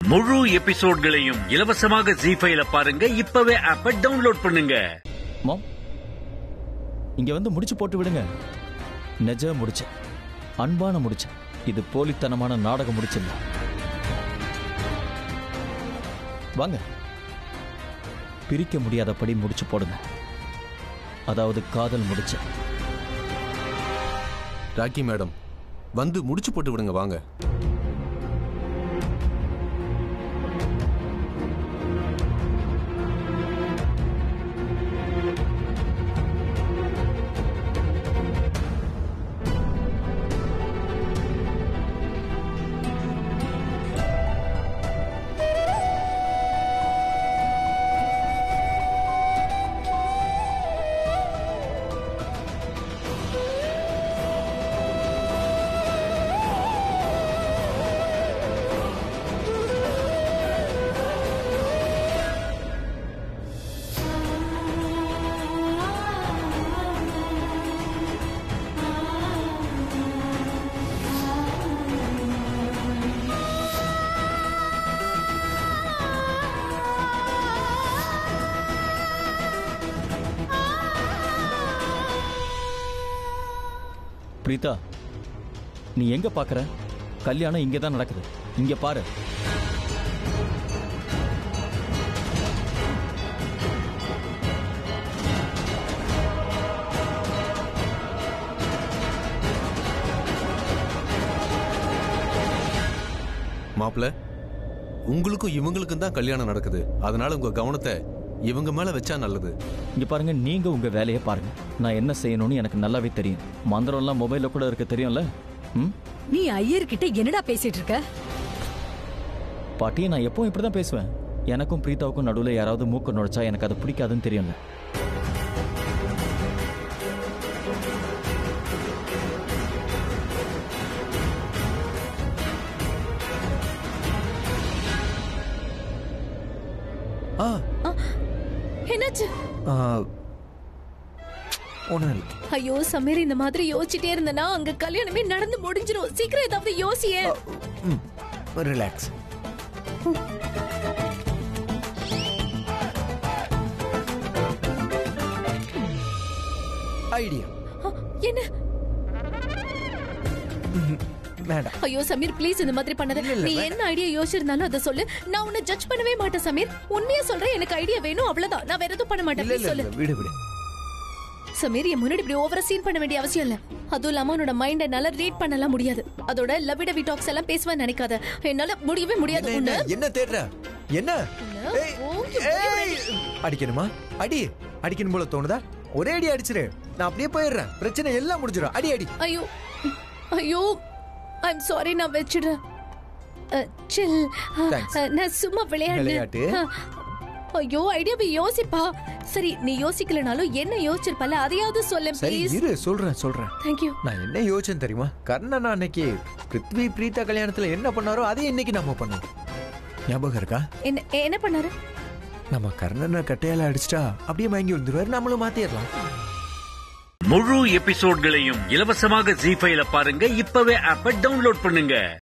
முழு எபிசோட்களையும் இலவசமாக ஜி ஃபைல பாருங்க இப்பவே ஆப்ப டவுன்லோட் பண்ணுங்க மாம் இங்க வந்து முடிச்சு போட்டு விடுங்க நெஜ முடிச்ச அன்பான முடிச்ச இது போலித்தனமான நாடகம் முடிச்சில்ல வாங்க பிரிக்க முடியாதபடி முடிச்சு போடுங்க அதாவது காதல் முடிச்ச ராக்கி மேடம் வந்து முடிச்சு போட்டு விடுங்க வாங்க பிரீதா நீ எங்க பாக்குற கல்யாணம் இங்க தான் நடக்குது இங்க பாரு மாப்பிள்ள உங்களுக்கும் இவங்களுக்கும் தான் கல்யாணம் நடக்குது அதனால உங்க கவனத்தை இவங்க மேல வச்சா நல்லது இங்க பாருங்க நீங்க உங்க வேலையை பாருங்க நான் என்ன செய்யணும்னு எனக்கு நல்லாவே தெரியும் மந்திரம் எல்லாம் மொபைல்ல கூட இருக்கு தெரியும்ல ம் நீ ஐயர்கிட்ட என்னடா பேசிட்டு இருக்க பாட்டி நான் எப்பவும் இப்படிதான் பேசுவேன் எனக்கும் பிரீதாவுக்கும் நடுவில் யாராவது மூக்க நுழைச்சா எனக்கு அது பிடிக்காதுன்னு தெரியும்ல ஆ என்னாச்சு ஒன்றும் இல்லை ஐயோ சமீர் இந்த மாதிரி யோசிச்சுட்டே இருந்தனா அங்க கல்யாணமே நடந்து முடிஞ்சிரும் சீக்கிரம் ஏதாவது யோசியே ம் ரிலாக்ஸ் ஐடியா அ, என்ன வேண்டாம் ஐயோ சமீர் ப்ளீஸ் இந்த மாதிரி பண்ணாத இல்ல, இல்ல, நீ வேண்டாம். என்ன ஐடியா யோசிச்சிருந்தாலும் அதை சொல்லு நான் உன்னை ஜட்ஜ் பண்ணவே மாட்டேன் சமீர் உண்மையா சொல்றேன் எனக்கு ஐடியா வேணும் அவ்வளவுதான் நான் வேற எதுவும் பண்ண மாட்டேன் இல்ல please இல்ல சொல்லு இல்ல, விடு விடு சமீர் என் முன்னாடி இப்படி ஓவரா சீன் பண்ண வேண்டிய அவசியம் இல்ல அதுவும் இல்லாம உன்னோட மைண்ட் என்னால ரீட் பண்ணலாம் முடியாது அதோட லவ்விட விடாக்ஸ் எல்லாம் பேசுவேன் நினைக்காத என்னால முடியவே முடியாது என்ன, உன்னை என்ன என்ன தேடுற என்ன ஏய், ஓ, you ஏய். அடிக்கணுமா அடி அடிக்கணும் போல தோணுதா ஒரே அடி அடிச்சிரு நான் அப்படியே போயிடுறேன் பிரச்சனை எல்லாம் முடிஞ்சிடும் அடி அடி ஐயோ ஐயோ ஐம் சாரி நான் வச்சிடுறேன் சில் Thanks. நான் சும்மா விளையாடுறேன் விளையாட்டு? அஹ், ஐயோ ஐடியாவை யோசிப்பா சரி நீ யோசிக்கலனாலும் என்ன யோசிச்சிருப்பல அதையாவது சொல்ல சரி ப்ளீஸ் இரு சொல்றேன் சொல்றேன் தேங்க்யூ நான் என்ன யோசிச்சேன் தெரியுமா கர்ணன் அன்னைக்கு பிருத்வி பிரீதா கல்யாணத்துல என்ன பண்ணாரோ அதே இன்னைக்கு நம்ம பண்ணோம் ஞாபகம் இருக்கா என்ன என்ன பண்ணாரு நம்ம கர்ணனை கட்டையால அடிச்சிட்டா அப்படியே மயங்கி விழுந்துருவாரு நம்மளும் மாத்திடலாம் முழு எபிசோட்களையும் இலவசமாக ஜி ஃபைல பாருங்க இப்பவே ஆப்ப டவுன்லோட் பண்ணுங்க